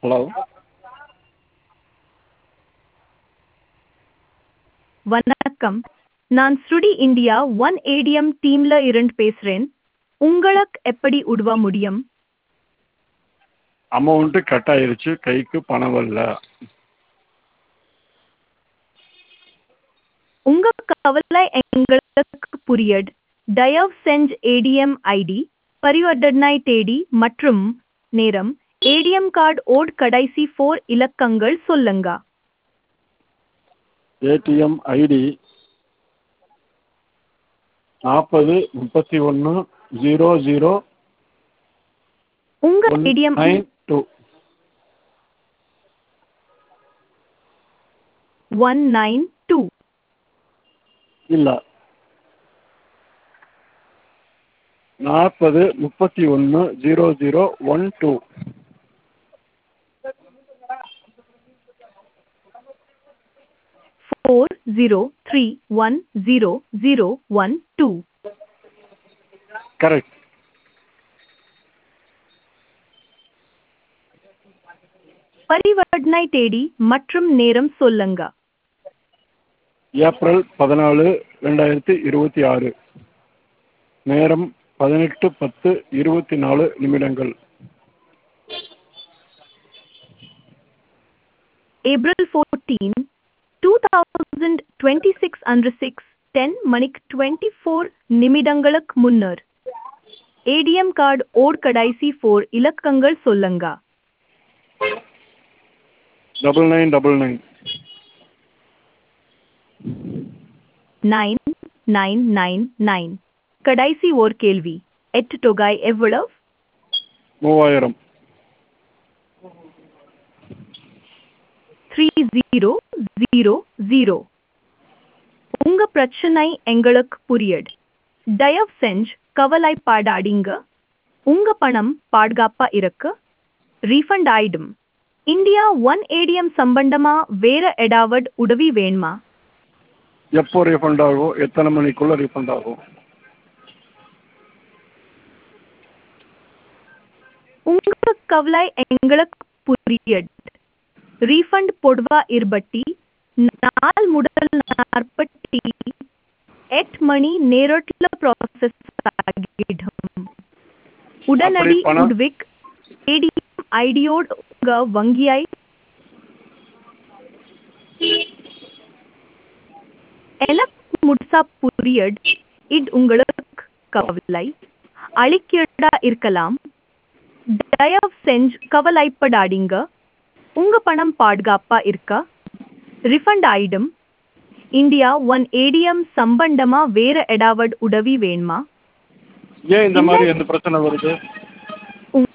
Hello வணக்கம் நான் ஸ்ருடி இந்தியா ஒன் ஏடிஎம் டீம்ல இருந்து பேசுறேன் உங்களுக்கு எப்படி உதவ முடியும் அமௌண்ட்டு கட் ஆயிருச்சு கைக்கு பணம் வரல உங்க கவலை எங்களுக்கு புரியுது தயவு செஞ்சு ஏடிஎம் ஐடி பரிவர்த்தனை தேதி மற்றும் நேரம் ஏடிஎம் கார்டு ஓட் கடைசி ஃபோர் இலக்கங்கள் சொல்லுங்க ஏடிஎம் ஐடி நாற்பது முப்பத்தி ஒன்று ஜீரோ ஜீரோ உங்க one ATM nine two one nine two இல்லை நாற்பது முப்பத்தி ஒன்று zero zero one two four zero three one zero zero one two correct பரிவர்த்தனை தேதி மற்றும் நேரம் சொல்லுங்க ஏப்ரல் பதினாலு ரெண்டாயிரத்தி இருபத்தி ஆறு நேரம் பதினெட்டு பத்து இருபத்தி நாலு நிமிடங்கள் April fourteen two thousand twenty six அன்று சிக்ஸ் டென் மணிக்கு டுவெண்ட்டி ஃபோர் நிமிடங்களுக்கு முன்னர் ஏடிஎம் கார்டு ஓட் கடைசி ஃபோர் இலக்கங்கள் சொல்லுங்க double nine double nine nine nine nine nine கடைசி ஓர் கேள்வி எட்டு தொகை எவ்வளவு மூவாயிரம் த்ரீ ஜீரோ ஜீரோ ஜீரோ உங்க பிரச்சனை எங்களுக்கு புரியுது தயவு செஞ்சு கவலைப்படாதீங்க உங்க பணம் பாதுகாப்பா இருக்கு ரீஃபண்ட் ஆயிடும் இந்தியா ஒன் ஏடிஎம் சம்பந்தமா வேற ஏதாவது உதவி வேணுமா எப்போ ரீஃபண்ட் ஆகும் எத்தனை மணிக்குள்ள ரீஃபண்ட் ஆகும் உங்க கவலை எங்களுக்கு புரியுது ரீஃபண்ட் பொதுவா இருபட்டி நாள் முதல் நாற்பத்தி எட்டு மணி நேரத்தில் ப்ராசஸ் ஆகிடும் உடனடி அப்படி பணம்? உட்விக் ஏடிஎம் ஐடியோடு உங்க வங்கியாய் எனக்கு முழுசா புரியுது இது உங்களுக்கு கவலை அழிக்கிறதா இருக்கலாம் தயவு செஞ்சு கவலைப்படாதீங்க உங்க பணம் பாதுகாப்பா இருக்க ரிஃபண்ட் ஆயிடும் இந்தியா ஒன் ஏடிஎம் சம்பந்தமா வேற ஏதாவது உதவி வேணுமா ஏன் இந்த மாதிரி எந்த பிரச்சனை வருது உங்க